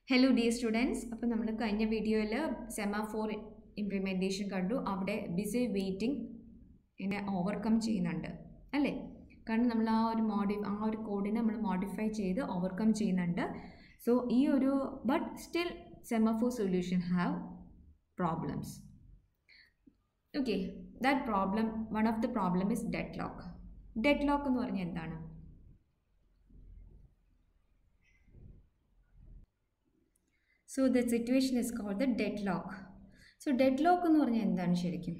Hello dear students അപ്പോൾ നമ്മൾ കഴിഞ്ഞ വീഡിയോയിൽ സെമാഫോർ ഇംപ്ലിമെൻറ്റേഷൻ കണ്ടു അവിടെ ബിസി വെയിറ്റിംഗ് ഇതിനെ ഓവർകം ചെയ്യുന്നുണ്ട് അല്ലേ കാരണം നമ്മൾ ആ ഒരു മോഡി ആ ഒരു കോഡിനെ നമ്മൾ മോഡിഫൈ ചെയ്ത് ഓവർകം ചെയ്യുന്നുണ്ട് സോ ഈ ഒരു but still semaphore solution have problems okay that problem one of the problem is deadlock deadlock എന്ന് പറഞ്ഞാൽ എന്താണ് so the situation is called the deadlock so deadlock എന്ന് പറഞ്ഞാൽ എന്താണ് ശരിക്കും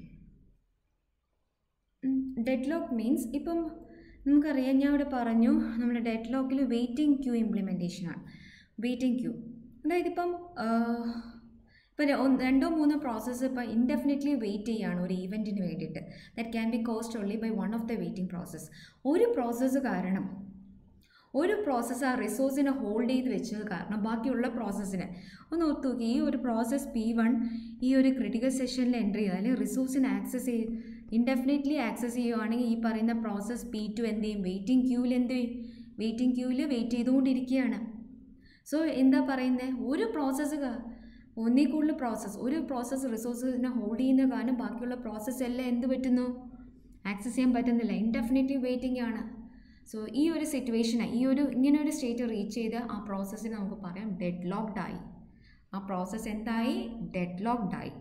ഡെഡ് ലോക്ക് മീൻസ് ഇപ്പം നമുക്കറിയാം ഞാൻ ഇവിടെ പറഞ്ഞു നമ്മുടെ ഡെഡ് ലോക്കിൽ വെയിറ്റിംഗ് ക്യൂ ഇംപ്ലിമെൻറ്റേഷനാണ് വെയിറ്റിംഗ് ക്യൂ അതായത് ഇപ്പം ഇപ്പം രണ്ടോ മൂന്നോ പ്രോസസ്സ് ഇപ്പം ഇൻഡെഫിനറ്റ്ലി വെയിറ്റ് ചെയ്യുകയാണ് ഒരു ഈവൻറ്റിന് വേണ്ടിയിട്ട് that can be caused only by one of the waiting process ഒരു പ്രോസസ്സ് കാരണം ഒരു പ്രോസസ്സ് ആ റിസോഴ്സിനെ ഹോൾഡ് ചെയ്ത് വെച്ചത് കാരണം ബാക്കിയുള്ള പ്രോസസ്സിന് ഒന്ന് ഓർത്ത് നോക്കി ഈ ഒരു പ്രോസസ്സ് പി വൺ ഈ ഒരു ക്രിട്ടിക്കൽ സെഷനിൽ എൻ്റർ ചെയ്താൽ റിസോഴ്സിനെ ആക്സസ് ചെയ്ത് ഇൻഡെഫിനറ്റ്ലി ആക്സസ് ചെയ്യുവാണെങ്കിൽ ഈ പറയുന്ന പ്രോസസ്സ് പി ടു എന്ത് ചെയ്യും വെയിറ്റിംഗ് ക്യൂവിൽ എന്ത് ചെയ്യും വെയിറ്റിംഗ് ക്യൂവിൽ വെയിറ്റ് ചെയ്തുകൊണ്ടിരിക്കുകയാണ് സോ എന്താ പറയുന്നത് ഒരു പ്രോസസ്സ് ഒന്നിൽ കൂടുതൽ പ്രോസസ്സ് ഒരു പ്രോസസ്സ് റിസോഴ്സിനെ ഹോൾഡ് ചെയ്യുന്ന കാരണം ബാക്കിയുള്ള പ്രോസസ്സ് എല്ലാം എന്ത് പറ്റുന്നു ആക്സസ് ചെയ്യാൻ പറ്റുന്നില്ല ഇൻഡെഫിനറ്റ്ലി വെയിറ്റിംഗ് ആണ് സോ ഈ ഒരു സിറ്റുവേഷന് ഈ ഒരു ഇങ്ങനെ ഒരു സ്റ്റേറ്റ് റീച്ച് ചെയ്ത് ആ പ്രോസസ്സിന് നമുക്ക് പറയാം ഡെഡ് ലോക്ക്ഡ് ആയി ആ പ്രോസസ്സ് എന്തായി ഡെഡ് ലോക്ക്ഡ് ആയി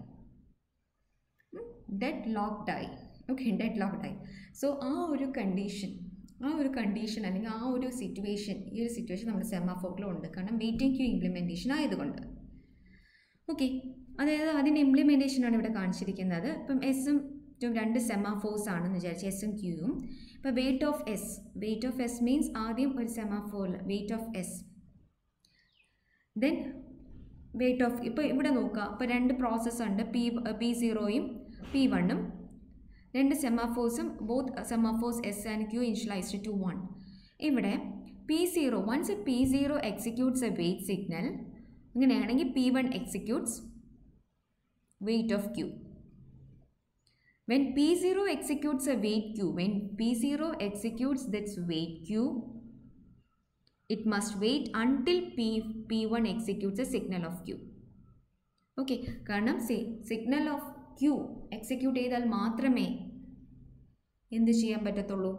ഡെഡ് ലോക്ക്ഡ് ആയി ഓക്കെ ഡെഡ് ലോക്ക്ഡ് ആയി സോ ആ ഒരു കണ്ടീഷൻ ആ ഒരു കണ്ടീഷൻ അല്ലെങ്കിൽ ആ ഒരു സിറ്റുവേഷൻ ഈ ഒരു സിറ്റുവേഷൻ നമ്മുടെ സെമാഫോക്കിലും ഉണ്ട് കാരണം വെയിറ്റിംഗ് ക്യൂ ഇംപ്ലിമെൻറ്റേഷൻ ആയതുകൊണ്ട് ഓക്കെ അതായത് അതിൻ്റെ ഇംപ്ലിമെൻറ്റേഷനാണ് ഇവിടെ കാണിച്ചിരിക്കുന്നത് ഇപ്പം എസും രണ്ട് സെമാഫോഴ്സ് ആണെന്ന് വിചാരിച്ചു എസും ക്യൂവും ഇപ്പോൾ wait of S wait of S means ആദ്യം ഒരു സെമാഫോറിൽ wait of S then wait of ഇപ്പോൾ ഇവിടെ നോക്കുക ഇപ്പോൾ രണ്ട് പ്രോസസ്സ് ഉണ്ട് പി പി സീറോയും പി വണ്ണും രണ്ട് സെമാഫോഴ്സും both semaphores S and Q initialised to one ഇവിടെ P zero once P zero executes a wait signal അങ്ങനെയാണെങ്കിൽ P one executes wait of Q When P0 executes a wait queue, when P0 executes this wait queue, it must wait until P, P1 executes a signal of queue. Okay കാരണം സി signal of Q execute ചെയ്താൽ മാത്രമേ എന്ത് ചെയ്യാൻ പറ്റത്തുള്ളൂ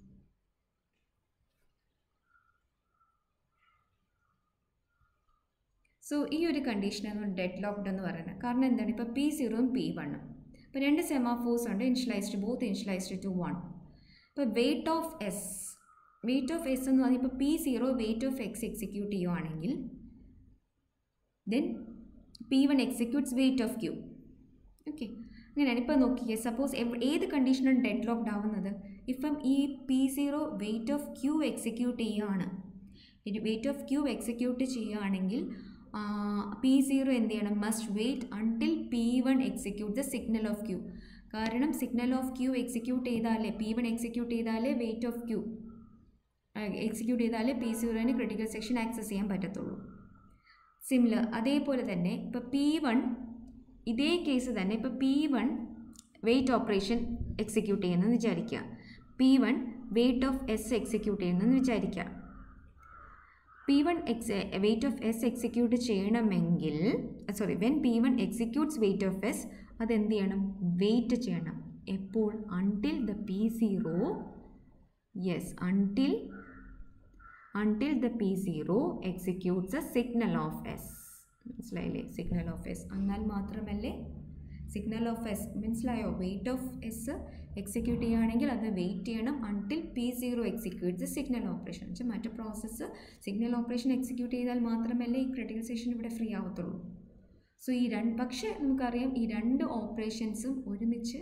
so ഈ ഒരു കണ്ടീഷനാണ് ഡെഡ് ലോക്ക്ഡ് എന്ന് പറയുന്നത് കാരണം എന്താണ് ഇപ്പോൾ പി സീറോയും പി വണ്ണും ഇപ്പോൾ രണ്ട് സെമാഫോഴ്സ് ഉണ്ട് initialised both initialised to one ഇപ്പോൾ wait of S wait of S എന്ന് പറഞ്ഞാൽ ഇപ്പോൾ P zero wait of X execute ചെയ്യുവാണെങ്കിൽ then P one executes wait of Q okay അങ്ങനെയാണ് ഇപ്പോൾ നോക്കിയേ സപ്പോസ് ഏത് കണ്ടീഷനാണ് ഡെഡ് ലോക്ക്ഡ് ആവുന്നത് ഇപ്പം ഈ P zero wait of Q execute ചെയ്യുകയാണ് വെയിറ്റ് ഓഫ് ക്യൂ എക്സിക്യൂട്ട് ചെയ്യുകയാണെങ്കിൽ പി സീറോ എന്ത് ചെയ്യണം must wait until P one execute the signal of Q കാരണം സിഗ്നൽ ഓഫ് ക്യൂ എക്സിക്യൂട്ട് ചെയ്താലേ പി വൺ എക്സിക്യൂട്ട് ചെയ്താലേ വെയിറ്റ് ഓഫ് ക്യൂ എക്സിക്യൂട്ട് ചെയ്താലേ P സീറോന് critical section access ചെയ്യാൻ പറ്റത്തുള്ളൂ സിമിലർ അതേപോലെ തന്നെ ഇപ്പോൾ പി വൺ ഇതേ കേസ് തന്നെ ഇപ്പോൾ P one wait operation execute ചെയ്യുന്നതെന്ന് വിചാരിക്കുക P one wait of S execute ചെയ്യുന്നതെന്ന് വിചാരിക്കുക P one X wait of S execute ചെയ്യണമെങ്കിൽ sorry when P one executes wait of S അതെന്ത് ചെയ്യണം വെയിറ്റ് ചെയ്യണം എപ്പോൾ until the P zero yes until until the P zero executes a signal of S മനസ്സിലായില്ലേ signal of S എന്നാൽ മാത്രമല്ലേ signal of S മനസ്സിലായോ wait of S execute ചെയ്യുകയാണെങ്കിൽ അത് വെയിറ്റ് ചെയ്യണം until P zero executes signal operation വെച്ചാൽ മറ്റു process signal operation execute ചെയ്താൽ മാത്രമല്ലേ ഈ ക്രിട്ടിക്കൽ സെഷൻ ഇവിടെ ഫ്രീ ആവത്തുള്ളൂ സോ ഈ രണ്ട് പക്ഷേ നമുക്കറിയാം ഈ രണ്ട് ഓപ്പറേഷൻസും ഒരുമിച്ച്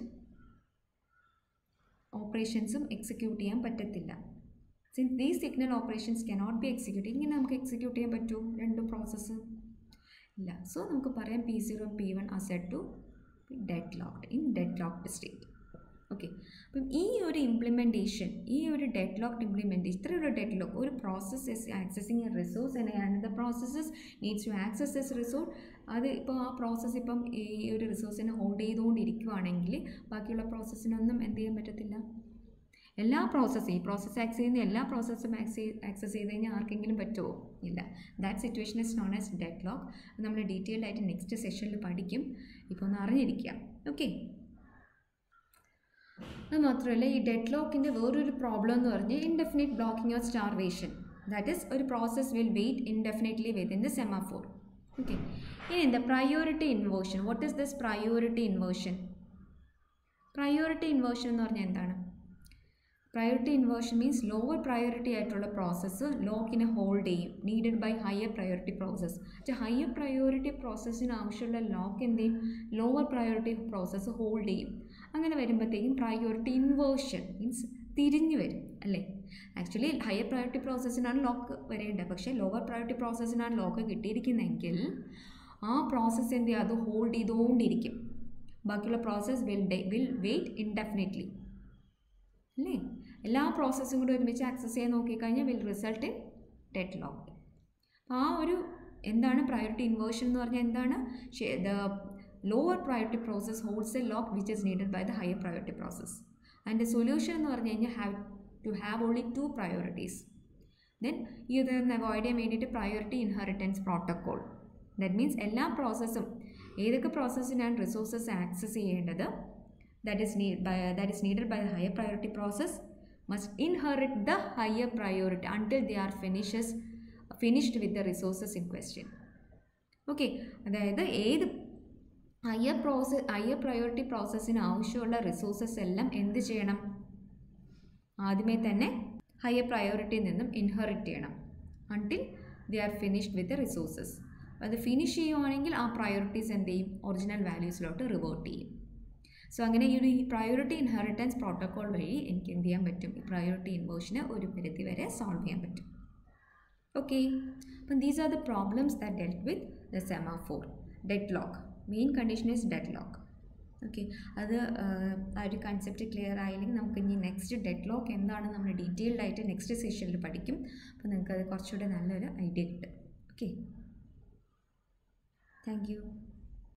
ഓപ്പറേഷൻസും എക്സിക്യൂട്ട് ചെയ്യാൻ പറ്റത്തില്ല since these signal operations cannot be execute ഇങ്ങനെ നമുക്ക് എക്സിക്യൂട്ട് ചെയ്യാൻ പറ്റുമോ രണ്ട് പ്രോസസ്സ് ഇല്ല സോ നമുക്ക് പറയാം പി സീറോ പി വൺ ആ set to deadlocked in deadlocked state okay അപ്പം ഈ ഒരു ഇംപ്ലിമെൻറ്റേഷൻ ഈ ഒരു ഡെഡ് ലോക്ക്ഡ് ഇംപ്ലിമെൻറ്റേഷൻ ഇത്ര ഒരു ഡെഡ് ലോക്ക് ഒരു process is accessing a resource and the processes needs to access this resource അത് ഇപ്പോൾ ആ പ്രോസസ്സ് ഇപ്പം ഈ ഒരു റിസോഴ്സിനെ ഹോൾഡ് ചെയ്തുകൊണ്ടിരിക്കുകയാണെങ്കിൽ ബാക്കിയുള്ള പ്രോസസ്സിനൊന്നും എന്ത് ചെയ്യാൻ പറ്റത്തില്ല എല്ലാ പ്രോസസ്സ് ഈ പ്രോസസ്സ് ആക്സസ് ചെയ്യുന്ന എല്ലാ പ്രോസസ്സും ആക്സസ് ചെയ്ത് കഴിഞ്ഞാൽ ആർക്കെങ്കിലും പറ്റുമോ ഇല്ല that situation is known as deadlock നമ്മൾ ഡീറ്റെയിൽഡ് ആയിട്ട് നെക്സ്റ്റ് സെഷനിൽ പഠിക്കും ഇപ്പോൾ ഒന്ന് അറിഞ്ഞിരിക്കുക ഓക്കെ അത് മാത്രമല്ല ഈ ഡെഡ് ലോക്കിൻ്റെ വേറൊരു പ്രോബ്ലം എന്ന് പറഞ്ഞാൽ indefinite blocking of starvation that is ഒരു process will wait indefinitely within the semaphore okay ഇനി എന്താ priority inversion what is this priority inversion priority inversion എന്ന് പറഞ്ഞാൽ എന്താണ് priority inversion means lower priority ആയിട്ടുള്ള പ്രോസസ്സ് ലോക്കിനെ ഹോൾഡ് ചെയ്യും needed by higher priority process higher priority പ്രോസസ്സിന് ആവശ്യമുള്ള ലോക്ക് എന്ത് ചെയ്യും ലോവർ പ്രയോറിറ്റി പ്രോസസ്സ് ഹോൾഡ് ചെയ്യും അങ്ങനെ വരുമ്പോഴത്തേക്കും പ്രയോറിറ്റി ഇൻവേർഷൻ മീൻസ് തിരിഞ്ഞു വരും അല്ലേ ആക്ച്വലി ഹയർ പ്രയോറിറ്റി പ്രോസസ്സിനാണ് ലോക്ക് വരേണ്ടത് പക്ഷേ ലോവർ പ്രയോറിറ്റി പ്രോസസ്സിനാണ് ലോക്ക് കിട്ടിയിരിക്കുന്നതെങ്കിൽ ആ പ്രോസസ്സ് എന്ത് ചെയ്യും അത് ഹോൾഡ് ചെയ്തുകൊണ്ടിരിക്കും ബാക്കിയുള്ള process will will wait indefinitely അല്ലേ എല്ലാ പ്രോസസ്സും കൂടി ഒരുമിച്ച് ആക്സസ് ചെയ്യാൻ നോക്കിക്കഴിഞ്ഞാൽ will result in deadlock ആ ഒരു എന്താണ് പ്രയോറിറ്റി ഇൻവേർഷൻ എന്ന് പറഞ്ഞാൽ എന്താണ് the lower priority process holds a lock which is needed by the higher priority process അതിൻ്റെ സൊല്യൂഷൻ എന്ന് പറഞ്ഞു കഴിഞ്ഞാൽ have to have only two priorities then ഇതൊന്ന് അവോയ്ഡ് ചെയ്യാൻ വേണ്ടിയിട്ട് priority inheritance protocol that means എല്ലാ പ്രോസസ്സും ഏതൊക്കെ പ്രോസസ്സിനാണ് റിസോഴ്സസ് ആക്സസ് ചെയ്യേണ്ടത് that is need by that is needed by the higher priority process must inherit the higher priority until they are finishes finished with the resources in question okay അതായത് ഏത് higher process higher priority പ്രോസസ്സിന് ആവശ്യമുള്ള resources എല്ലാം എന്ത് ചെയ്യണം ആദ്യമേ തന്നെ higher പ്രയോറിറ്റിയിൽ നിന്നും ഇൻഹെറിറ്റ് ചെയ്യണം until they are finished with the resources അത് ഫിനിഷ് ചെയ്യുവാണെങ്കിൽ ആ പ്രയോറിറ്റീസ് എന്ത് ചെയ്യും ഒറിജിനൽ വാല്യൂസിലോട്ട് റിവേർട്ട് ചെയ്യും സോ അങ്ങനെ ഈ ഒരു പ്രയോറിറ്റി ഇൻഹെറിറ്റൻസ് പ്രോട്ടോക്കോൾ വഴി എനിക്ക് എന്ത് ചെയ്യാൻ പറ്റും ഈ പ്രയോറിറ്റി ഇൻവേർഷന് ഒരു പരിധി വരെ സോൾവ് ചെയ്യാൻ പറ്റും ഓക്കെ അപ്പം these are the problems that dealt with the semaphore deadlock main condition is deadlock okay അത് ആ ഒരു കൺസെപ്റ്റ് ക്ലിയർ ആയില്ലെങ്കിൽ നമുക്ക് ഇനി നെക്സ്റ്റ് ഡെഡ് ലോക്ക് എന്താണ് നമ്മൾ ഡീറ്റെയിൽഡ് ആയിട്ട് നെക്സ്റ്റ് സെഷനിൽ പഠിക്കും അപ്പോൾ നിങ്ങൾക്ക് അത് കുറച്ചുകൂടെ നല്ലൊരു ഐഡിയ കിട്ടും ഓക്കെ താങ്ക് യു